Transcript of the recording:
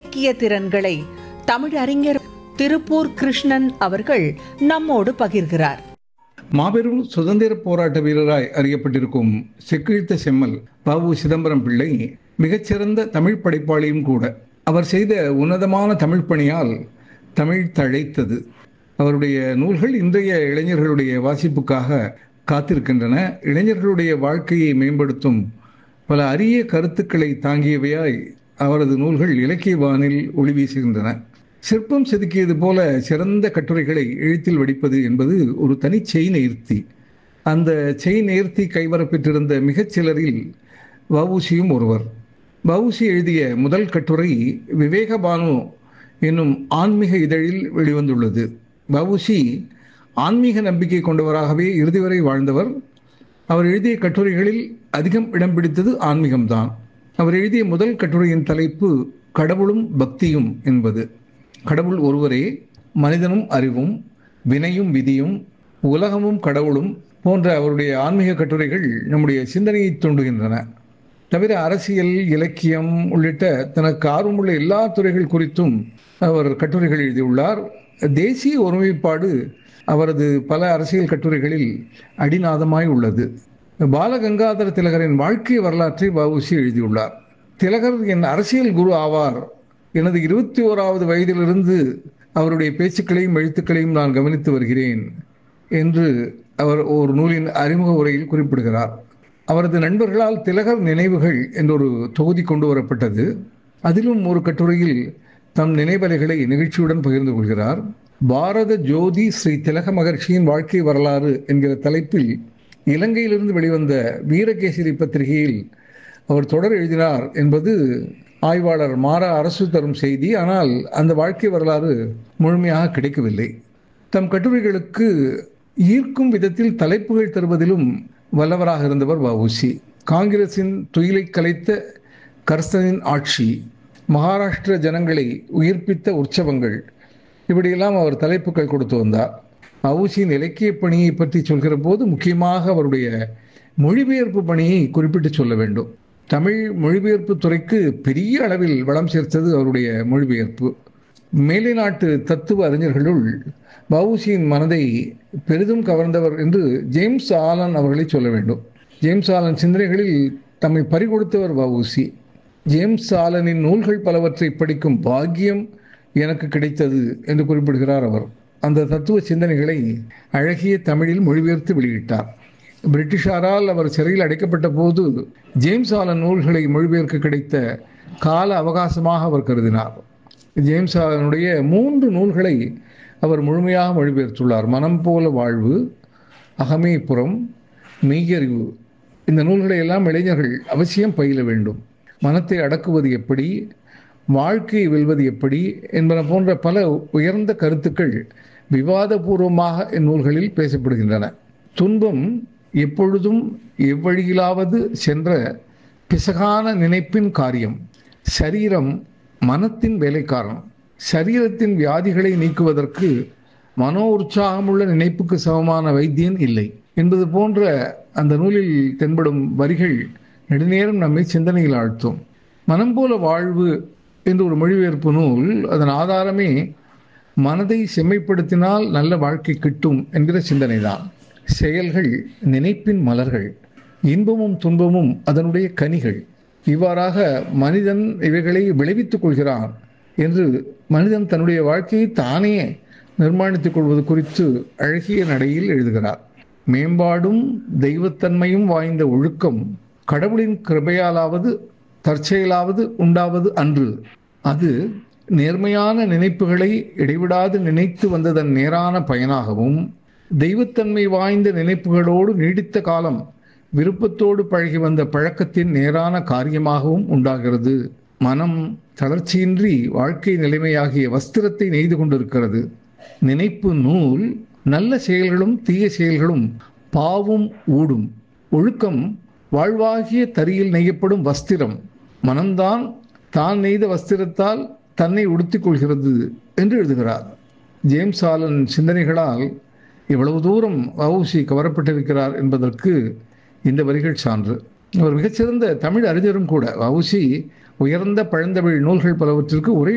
இலக்கிய திறன்களை தமிழறிஞர் திருப்பூர் கிருஷ்ணன் அவர்கள் நம்மோடு பகிர்கிறார் மாபெரும் சுதந்திர போராட்ட வீரராய் அறியப்பட்டிருக்கும் செக்கிழித்த செம்மல் பாபு சிதம்பரம் பிள்ளை மிகச்சிறந்த தமிழ் படைப்பாளியும் கூட அவர் செய்த உன்னதமான தமிழ் பணியால் தமிழ் தழைத்தது அவருடைய நூல்கள் இன்றைய இளைஞர்களுடைய வாசிப்புக்காக காத்திருக்கின்றன இளைஞர்களுடைய வாழ்க்கையை மேம்படுத்தும் பல அரிய கருத்துக்களை தாங்கியவையாய் அவரது நூல்கள் இலக்கிய வானில் ஒளி வீசுகின்றன சிற்பம் செதுக்கியது போல சிறந்த கட்டுரைகளை எழுத்தில் வடிப்பது என்பது ஒரு தனி செய் நேர்த்தி அந்த செய் நேர்த்தி கைவரப்பெற்றிருந்த மிகச் சிலரில் வவுசியும் ஒருவர் வவுசி எழுதிய முதல் கட்டுரை விவேகபானு என்னும் ஆன்மீக இதழில் வெளிவந்துள்ளது வவுசி ஆன்மீக நம்பிக்கை கொண்டவராகவே இறுதி வரை வாழ்ந்தவர் அவர் எழுதிய கட்டுரைகளில் அதிகம் இடம் பிடித்தது ஆன்மீகம்தான் அவர் எழுதிய முதல் கட்டுரையின் தலைப்பு கடவுளும் பக்தியும் என்பது கடவுள் ஒருவரே மனிதனும் அறிவும் வினையும் விதியும் உலகமும் கடவுளும் போன்ற அவருடைய ஆன்மீக கட்டுரைகள் நம்முடைய சிந்தனையை தூண்டுகின்றன தவிர அரசியல் இலக்கியம் உள்ளிட்ட தனக்கு ஆர்வமுள்ள எல்லா துறைகள் குறித்தும் அவர் கட்டுரைகள் எழுதியுள்ளார் தேசிய ஒருமைப்பாடு அவரது பல அரசியல் கட்டுரைகளில் அடிநாதமாய் உள்ளது பாலகங்காதர திலகரின் வாழ்க்கை வரலாற்றை வவுசி எழுதியுள்ளார் திலகர் என் அரசியல் குரு ஆவார் எனது இருபத்தி ஓராவது வயதிலிருந்து அவருடைய பேச்சுக்களையும் எழுத்துக்களையும் நான் கவனித்து வருகிறேன் என்று அவர் ஒரு நூலின் அறிமுக உரையில் குறிப்பிடுகிறார் அவரது நண்பர்களால் திலகர் நினைவுகள் என்றொரு தொகுதி கொண்டு வரப்பட்டது அதிலும் ஒரு கட்டுரையில் தம் நினைவலைகளை நிகழ்ச்சியுடன் பகிர்ந்து கொள்கிறார் பாரத ஜோதி ஸ்ரீ திலக மகர்ஷியின் வாழ்க்கை வரலாறு என்கிற தலைப்பில் இலங்கையிலிருந்து வெளிவந்த வீரகேசரி பத்திரிகையில் அவர் தொடர் எழுதினார் என்பது ஆய்வாளர் மாறா அரசு தரும் செய்தி ஆனால் அந்த வாழ்க்கை வரலாறு முழுமையாக கிடைக்கவில்லை தம் கட்டுரைகளுக்கு ஈர்க்கும் விதத்தில் தலைப்புகள் தருவதிலும் வல்லவராக இருந்தவர் வவுசி காங்கிரசின் துயிலை கலைத்த கர்சனின் ஆட்சி மகாராஷ்டிர ஜனங்களை உயிர்ப்பித்த உற்சவங்கள் இப்படியெல்லாம் அவர் தலைப்புகள் கொடுத்து வந்தார் வவுசியின் இலக்கிய பணியை பற்றி சொல்கிற போது முக்கியமாக அவருடைய மொழிபெயர்ப்பு பணியை குறிப்பிட்டு சொல்ல வேண்டும் தமிழ் மொழிபெயர்ப்பு துறைக்கு பெரிய அளவில் வளம் சேர்த்தது அவருடைய மொழிபெயர்ப்பு மேலை நாட்டு தத்துவ அறிஞர்களுள் வவுசியின் மனதை பெரிதும் கவர்ந்தவர் என்று ஜேம்ஸ் ஆலன் அவர்களை சொல்ல வேண்டும் ஜேம்ஸ் ஆலன் சிந்தனைகளில் தம்மை பறிகொடுத்தவர் வவுசி ஜேம்ஸ் ஆலனின் நூல்கள் பலவற்றை படிக்கும் பாக்கியம் எனக்கு கிடைத்தது என்று குறிப்பிடுகிறார் அவர் அந்த தத்துவ சிந்தனைகளை அழகிய தமிழில் மொழிபெயர்த்து வெளியிட்டார் பிரிட்டிஷாரால் அவர் சிறையில் அடைக்கப்பட்ட போது ஜேம்ஸ் ஆலன் நூல்களை மொழிபெயர்க்க கிடைத்த கால அவகாசமாக அவர் கருதினார் ஜேம்ஸ் ஆலனுடைய மூன்று நூல்களை அவர் முழுமையாக மொழிபெயர்த்துள்ளார் மனம் போல வாழ்வு அகமேபுரம் மெய்யறிவு இந்த நூல்களை எல்லாம் இளைஞர்கள் அவசியம் பயில வேண்டும் மனத்தை அடக்குவது எப்படி வாழ்க்கையை வெல்வது எப்படி என்பன போன்ற பல உயர்ந்த கருத்துக்கள் விவாதபூர்வமாக இந்நூல்களில் பேசப்படுகின்றன துன்பம் எப்பொழுதும் எவ்வழியிலாவது சென்ற பிசகான நினைப்பின் காரியம் சரீரம் மனத்தின் வேலைக்காரன் சரீரத்தின் வியாதிகளை நீக்குவதற்கு மனோ உற்சாகமுள்ள நினைப்புக்கு சமமான வைத்தியன் இல்லை என்பது போன்ற அந்த நூலில் தென்படும் வரிகள் நெடுநேரம் நம்மை சிந்தனையில் ஆழ்த்தும் மனம் போல வாழ்வு என்று ஒரு மொழிபெயர்ப்பு நூல் அதன் ஆதாரமே மனதை செம்மைப்படுத்தினால் நல்ல வாழ்க்கை கிட்டும் என்கிற சிந்தனைதான் செயல்கள் நினைப்பின் மலர்கள் இன்பமும் துன்பமும் அதனுடைய கனிகள் இவ்வாறாக மனிதன் இவைகளை விளைவித்துக் கொள்கிறான் என்று மனிதன் தன்னுடைய வாழ்க்கையை தானே நிர்மாணித்துக் கொள்வது குறித்து அழகிய நடையில் எழுதுகிறார் மேம்பாடும் தெய்வத்தன்மையும் வாய்ந்த ஒழுக்கம் கடவுளின் கிருபையாலாவது தற்செயலாவது உண்டாவது அன்று அது நேர்மையான நினைப்புகளை இடைவிடாது நினைத்து வந்ததன் நேரான பயனாகவும் தெய்வத்தன்மை வாய்ந்த நினைப்புகளோடு நீடித்த காலம் விருப்பத்தோடு பழகி வந்த பழக்கத்தின் நேரான காரியமாகவும் உண்டாகிறது மனம் தளர்ச்சியின்றி வாழ்க்கை நிலைமையாகிய வஸ்திரத்தை நெய்து கொண்டிருக்கிறது நினைப்பு நூல் நல்ல செயல்களும் தீய செயல்களும் பாவும் ஊடும் ஒழுக்கம் வாழ்வாகிய தரியில் நெய்யப்படும் வஸ்திரம் மனம்தான் தான் நெய்த வஸ்திரத்தால் தன்னை உடுத்திக் கொள்கிறது என்று எழுதுகிறார் ஜேம்ஸ் ஆலன் சிந்தனைகளால் எவ்வளவு தூரம் வவுசி கவரப்பட்டிருக்கிறார் என்பதற்கு இந்த வரிகள் சான்று அவர் மிகச்சிறந்த தமிழ் அறிஞரும் கூட வவுசி உயர்ந்த பழந்தமிழ் நூல்கள் பலவற்றிற்கு உரை